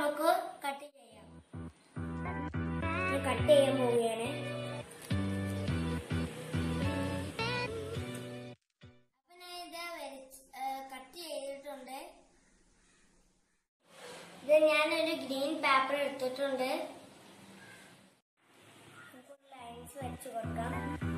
നമുക്ക് കട്ട് ചെയ്യാം കട്ട് ചെയ്യാൻ പോവുകയാണ് അപ്പൊ ഞാൻ ഇത് കട്ട് ചെയ്തിട്ടുണ്ട് ഇത് ഞാനൊരു ഗ്രീൻ പേപ്പർ എടുത്തിട്ടുണ്ട് ലൈൻസ് വരച്ചു കൊടുക്കാം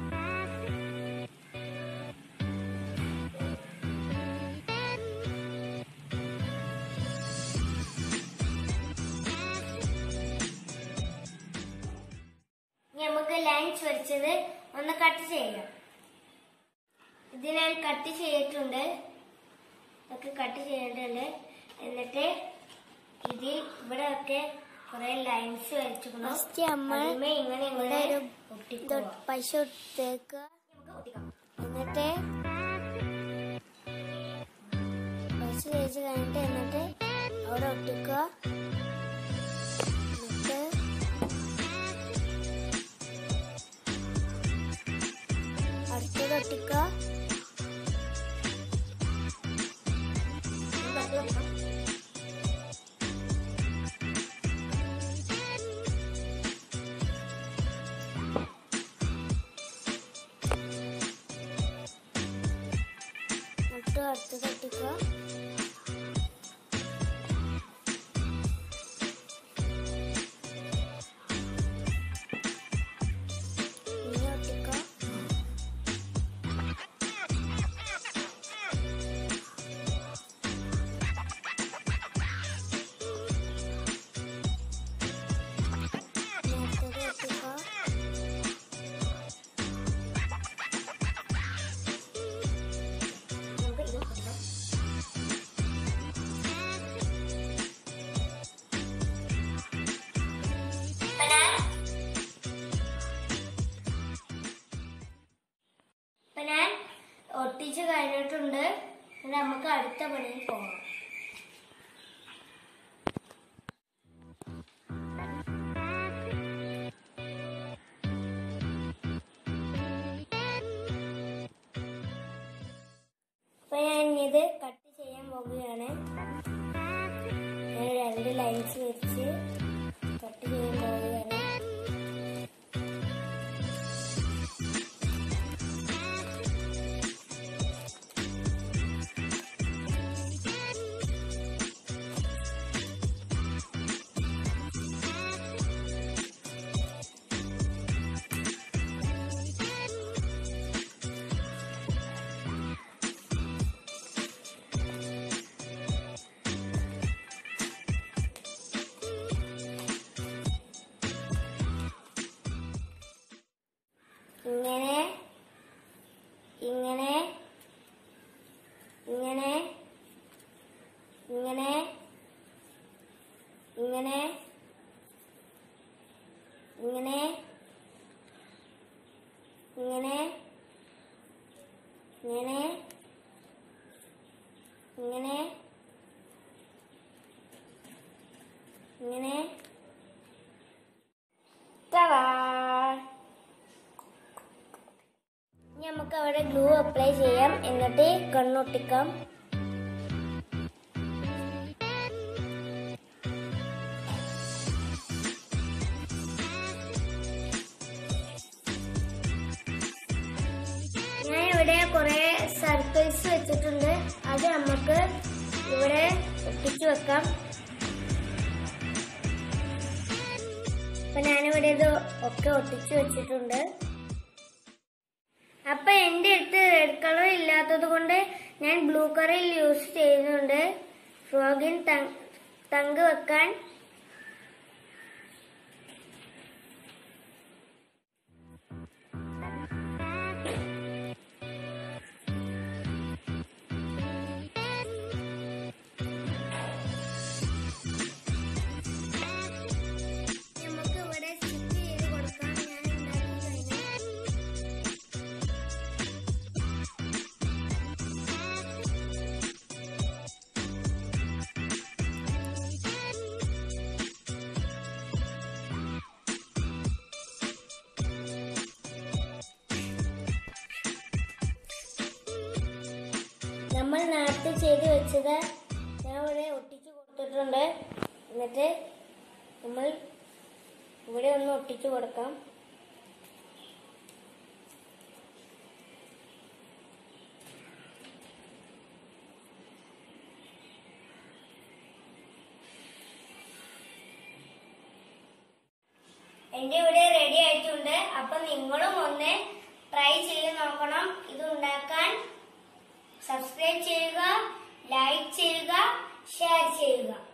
ഇനി നമുക്ക് ലൈൻസ് വരച്ചത് ഒന്ന് കട്ട് ചെയ്യാം ഇത് ഞാൻ കട്ട് ചെയ്തിട്ടുണ്ട് ഒക്കെ കട്ട് ചെയ്തിട്ടുണ്ട് എന്നിട്ട് ഇതിൽ ഇവിടെ ഒക്കെ കുറെ ലൈൻസ് വരച്ചിരിക്കുന്നു ഫസ്റ്റ് നമ്മൾ അതിന്മേ ഇങ്ങനെ ഇവിടെ ഇങ്ങനെ ഒരു ഒട്ടിക്കുക ഇത് പൈസ ഇട്ടേക്കുക നമുക്ക് ഒട്ടിക്കാം എന്നിട്ട് പൈസ തേച്ച് കഴിഞ്ഞിട്ട് എന്നിട്ട് അവിടെ ഒട്ടിക്കുക എന്നിട്ട് അടുത്തത് ഒട്ടിക്കുക നമുക്ക് അത് വെക്കാം. എന്നിട്ട് അടുത്തത് ഒട്ടിക്കുക ഇനി ഒട്ടിക്കുക ഇനി അടുത്തത് ഒട്ടിക്കുക നമുക്ക് ഇത് ഒട്ടിക്കാം. അപ്പൊ ഞാൻ അപ്പൊ ഞാൻ ഒട്ടിച്ച് കഴിഞ്ഞിട്ടുണ്ട് ഇനി നമുക്ക് അടുത്ത പണിയിൽ പോകാം അപ്പൊ ഞാൻ ഇത് കട്ട് ചെയ്യാൻ പോവുകയാണ് ഞാൻ രണ്ട് ലൈൻസ് വെച്ച് കട്ട് ചെയ്യാൻ പോവുകയാണ് ഇങ്ങനെ ഇങ്ങനെ ഇങ്ങനെ ഇങ്ങനെ ഇങ്ങനെ ഇങ്ങനെ ഇങ്ങനെ ഇങ്ങനെ ഇങ്ങനെ ഇങ്ങനെ തവാ ഇനി നമുക്ക് അവിടെ ഗ്ലൂ അപ്ലൈ ചെയ്യാം എന്നിട്ട് കണ്ണൊട്ടിക്കാം ഞാൻ ഇവിടെ കുറെ സർക്കിൾസ് വെച്ചിട്ടുണ്ട് അത് നമുക്ക് ഇവിടെ ഒട്ടിച്ചു വെക്കാം അപ്പൊ ഞാനിവിടെ ഇത് ഒക്കെ ഒട്ടിച്ചു വെച്ചിട്ടുണ്ട് അപ്പൊ എന്റെ അടുത്ത് റെഡ് കളർ ഇല്ലാത്തത് കൊണ്ട് ഞാൻ ബ്ലൂ കളർ യൂസ് ചെയ്യുന്നുണ്ട് ഫ്രോഗിൻ തങ്ക് വെക്കാൻ നമുക്ക് ഇവിടെ സ്റ്റിക്ക് ചെയ്ത് കൊടുക്കാം ഞാൻ ഉണ്ടാക്കി കഴിഞ്ഞു നമ്മൾ നേരത്തെ ചെയ്ത് വെച്ചത് ഞാൻ ഇവിടെ ഒട്ടിച്ചു കൊടുത്തിട്ടുണ്ട് എന്നിട്ട് നമ്മൾ ഇവിടെ ഒന്ന് ഒട്ടിച്ചു കൊടുക്കാം എന്റെ ഇവിടെ റെഡി ആയിട്ടുണ്ട് അപ്പൊ നിങ്ങളും ഒന്ന് ട്രൈ ചെയ്ത് നോക്കണം ഇത് ഉണ്ടാക്കാൻ സബ്സ്ക്രൈബ് ചെയ്യുക ലൈക്ക് ചെയ്യുക ഷെയർ ചെയ്യുക